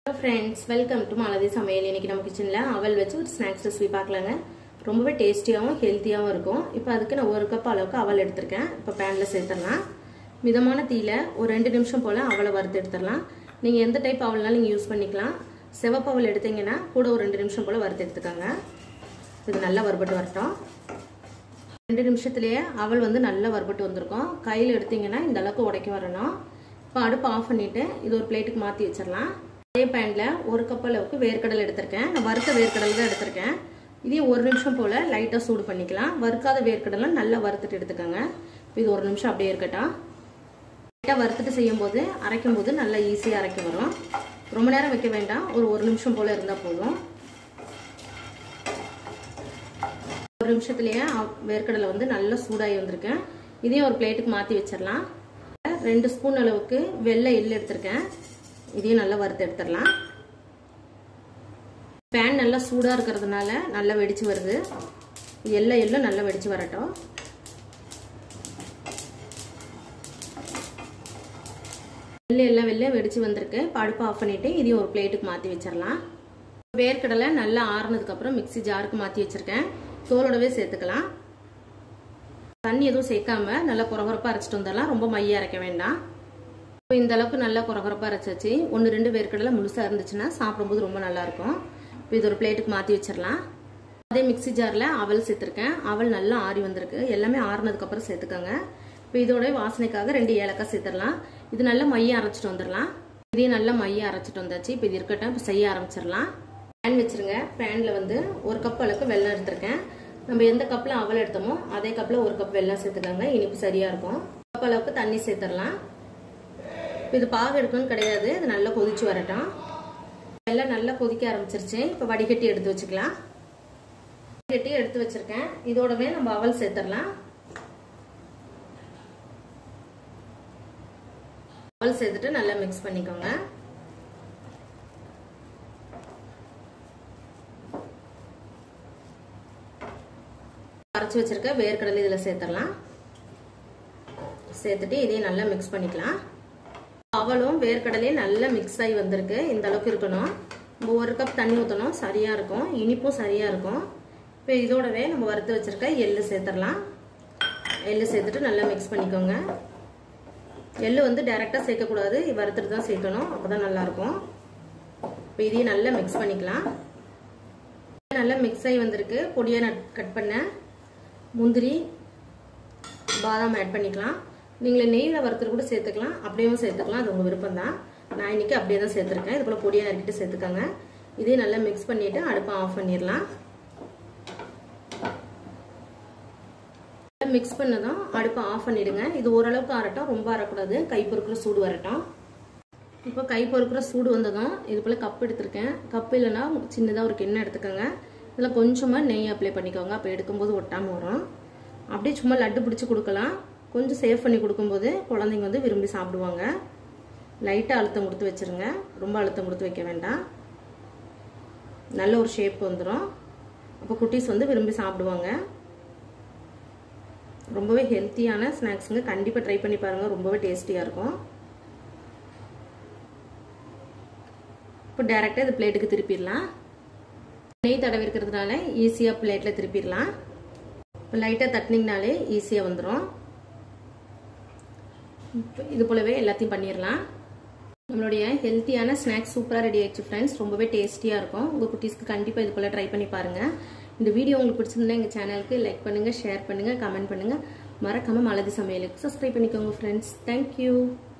hello friends welcome to Malathi சமையல் இன்னைக்கு நம்ம கிச்சனில் அவல் வச்சு ஒரு ஸ்நாக்ஸ் ரெசிபி பார்க்கலாங்க ரொம்பவே டேஸ்டியாகவும் ஹெல்த்தியாகவும் இருக்கும் இப்போ அதுக்கு நான் ஒரு கப் அளவுக்கு அவல் எடுத்திருக்கேன் இப்போ பேனில் சேர்த்துடலாம் மிதமான தீயில ஒரு ரெண்டு நிமிஷம் போல் அவலை வறுத்து எடுத்துடலாம் நீங்கள் எந்த டைப் அவல்னாலும் நீங்கள் யூஸ் பண்ணிக்கலாம் சிவப்பு அவல் எடுத்தீங்கன்னா கூட ஒரு ரெண்டு நிமிஷம் போல் வறுத்து எடுத்துக்கோங்க இது நல்லா வறுபட்டு வரட்டும் ரெண்டு நிமிஷத்துலேயே அவல் வந்து நல்லா வறுபட்டு வந்திருக்கும் கையில் எடுத்தீங்கன்னா இந்த அளவுக்கு உடைக்க வரணும் இப்போ அடுப்பு ஆஃப் பண்ணிவிட்டு இது ஒரு பிளேட்டுக்கு மாற்றி வச்சிடலாம் அதே பேனில் ஒரு கப் அளவுக்கு வேர்க்கடலை எடுத்திருக்கேன் நான் வறுத்த வேர்க்கடலை தான் எடுத்திருக்கேன் இதையும் ஒரு நிமிஷம் போல் லைட்டாக சூடு பண்ணிக்கலாம் வறுக்காத வேர்க்கடலை நல்லா வறுத்துட்டு எடுத்துக்கோங்க இது ஒரு நிமிஷம் அப்படியே இருக்கட்டும் லைட்டாக வறுத்துட்டு செய்யும்போது அரைக்கும் போது நல்லா ஈஸியாக அரைக்க வரும் ரொம்ப நேரம் வைக்க வேண்டாம் ஒரு ஒரு நிமிஷம் போல் இருந்தால் போதும் ஒரு நிமிஷத்துலேயே வேர்க்கடலை வந்து நல்லா சூடாகி வந்திருக்கேன் இதையும் ஒரு பிளேட்டுக்கு மாற்றி வச்சிடலாம் ரெண்டு ஸ்பூன் அளவுக்கு வெள்ளை எள்ளு எடுத்திருக்கேன் இதையும் நல்லா வறுத்து எடுத்துடலாம் பேன் நல்லா சூடாக இருக்கிறதுனால நல்லா வெடிச்சு வருது எல்லாம் எல்லாம் நல்லா வெடிச்சு வரட்டும் வெள்ளை எல்லாம் வெள்ளை வெடிச்சு வந்திருக்கு படுப்பு ஆஃப் பண்ணிவிட்டு இதையும் ஒரு பிளேட்டுக்கு மாற்றி வச்சிடலாம் வேர்க்கடலை நல்லா ஆறுனதுக்கப்புறம் மிக்சி ஜாருக்கு மாற்றி வச்சுருக்கேன் தோலோடவே சேர்த்துக்கலாம் தண்ணி எதுவும் சேர்க்காம நல்லா குறகுறப்பாக அரைச்சிட்டு வந்துடலாம் ரொம்ப மைய அரைக்க வேண்டாம் இப்போ இந்த அளவுக்கு நல்லா குறகுறப்பாக அரைச்சாச்சு ஒன்று ரெண்டு வேர்க்கடலை முழுசாக இருந்துச்சுன்னா சாப்பிடும்போது ரொம்ப நல்லாயிருக்கும் இப்போ இது ஒரு பிளேட்டுக்கு மாற்றி வச்சிடலாம் அதே மிக்சி ஜாரில் அவல் சேர்த்துருக்கேன் அவல் நல்லா ஆறி வந்திருக்கு எல்லாமே ஆறுனதுக்கப்புறம் சேர்த்துக்கோங்க இப்போ இதோட வாசனைக்காக ரெண்டு ஏலக்காய் சேர்த்துடலாம் இது நல்லா மைய அரைச்சிட்டு வந்துடலாம் இதையும் நல்லா மைய அரைச்சிட்டு வந்தாச்சு இப்போ இது இருக்கட்டும் இப்போ செய்ய ஆரம்பிச்சிடலாம் பேன் வச்சுருங்க பேனில் வந்து ஒரு கப் அளவுக்கு வெள்ளம் எடுத்திருக்கேன் நம்ம எந்த கப்பில் அவல் எடுத்தோமோ அதே கப்பில் ஒரு கப் வெள்ளம் சேர்த்துக்கோங்க இனிப்பு சரியாக இருக்கும் கப் அளவுக்கு தண்ணி சேர்த்துடலாம் இப்போ இது பாகு எடுக்கணும்னு கிடையாது இது நல்லா கொதிச்சு வரட்டும் வெள்ளம் நல்லா கொதிக்க ஆரம்பிச்சிருச்சு இப்போ வடிகட்டி எடுத்து வச்சுக்கலாம் வடிகட்டி எடுத்து வச்சிருக்கேன் இதோடவே நம்ம அவல் சேர்த்துடலாம் அவல் சேர்த்துட்டு நல்லா மிக்ஸ் பண்ணிக்கோங்க அரைச்சி வச்சிருக்க வேர்க்கடலை இதில் சேர்த்துடலாம் சேர்த்துட்டு இதையும் நல்லா மிக்ஸ் பண்ணிக்கலாம் அவளும் வேர்க்கடலையும் நல்லா மிக்ஸ் ஆகி வந்திருக்கு இந்த அளவுக்கு இருக்கணும் நம்ம ஒரு கப் தண்ணி ஊற்றணும் சரியாக இருக்கும் இனிப்பும் சரியாக இருக்கும் இப்போ இதோடவே நம்ம வறுத்து வச்சுருக்க எள்ளு சேர்த்துடலாம் எள்ளு சேர்த்துட்டு நல்லா மிக்ஸ் பண்ணிக்கோங்க எள்ளு வந்து டைரெக்டாக சேர்க்கக்கூடாது வறுத்துட்டு தான் சேர்க்கணும் அப்போ தான் நல்லாயிருக்கும் இப்போ இதையும் நல்லா மிக்ஸ் பண்ணிக்கலாம் நல்லா மிக்ஸ் ஆகி வந்திருக்கு பொடியாக கட் பண்ண முந்திரி பாதாம் ஆட் பண்ணிக்கலாம் நீங்கள் நெய்யில் வறுத்துட்டு கூட சேர்த்துக்கலாம் அப்படியும் சேர்த்துக்கலாம் அது உங்கள் விருப்பம் தான் நான் இன்றைக்கி அப்படியே தான் சேர்த்துருக்கேன் இது போல் பொடியாக நறுக்கிட்டு சேர்த்துக்கோங்க இதையும் நல்லா மிக்ஸ் பண்ணிவிட்டு அடுப்பை ஆஃப் பண்ணிடலாம் மிக்ஸ் பண்ணதும் அடுப்பை ஆஃப் பண்ணிவிடுங்க இது ஓரளவுக்கு ஆறட்டும் ரொம்ப ஆறக்கூடாது கை பொறுக்கிற சூடு வரட்டும் இப்போ கை பொறுக்கிற சூடு வந்ததும் இது போல் கப் எடுத்திருக்கேன் கப் இல்லைன்னா சின்னதாக ஒரு கிண்ணம் எடுத்துக்கோங்க இதில் கொஞ்சமாக நெய் அப்ளை பண்ணிக்கோங்க அப்போ எடுக்கும்போது ஒட்டாமல் வரும் அப்படியே சும்மா லட்டு பிடிச்சி கொடுக்கலாம் கொஞ்சம் சேவ் பண்ணி கொடுக்கும்போது குழந்தைங்க வந்து விரும்பி சாப்பிடுவாங்க லைட்டாக அழுத்தம் கொடுத்து வச்சுருங்க ரொம்ப அழுத்தம் கொடுத்து வைக்க வேண்டாம் நல்ல ஒரு ஷேப் வந்துடும் அப்போ குட்டீஸ் வந்து விரும்பி சாப்பிடுவாங்க ரொம்பவே ஹெல்த்தியான ஸ்நாக்ஸுங்க கண்டிப்பாக ட்ரை பண்ணி பாருங்கள் ரொம்பவே டேஸ்டியாக இருக்கும் இப்போ டேரெக்டாக இது பிளேட்டுக்கு திருப்பிடலாம் நெய் தடவி இருக்கிறதுனால ஈஸியாக பிளேட்டில் திருப்பிடலாம் இப்போ லைட்டாக தட்டினீங்கனாலே ஈஸியாக வந்துடும் இது போலவே எல்லாத்தையும் பண்ணிடலாம் நம்மளுடைய ஹெல்த்தியான ஸ்நாக்ஸ் சூப்பராக ரெடி ஆயிடுச்சு ஃப்ரெண்ட்ஸ் ரொம்பவே டேஸ்டியாக இருக்கும் உங்கள் குட்டீஸ்க்கு கண்டிப்பாக இது போல் ட்ரை பண்ணி பாருங்கள் இந்த வீடியோ உங்களுக்கு பிடிச்சிருந்தா எங்கள் சேனலுக்கு லைக் பண்ணுங்கள் ஷேர் பண்ணுங்கள் கமெண்ட் பண்ணுங்கள் மறக்காமல் மலதி சமையலுக்கு சப்ஸ்கிரைப் பண்ணிக்கோங்க ஃப்ரெண்ட்ஸ் தேங்க்யூ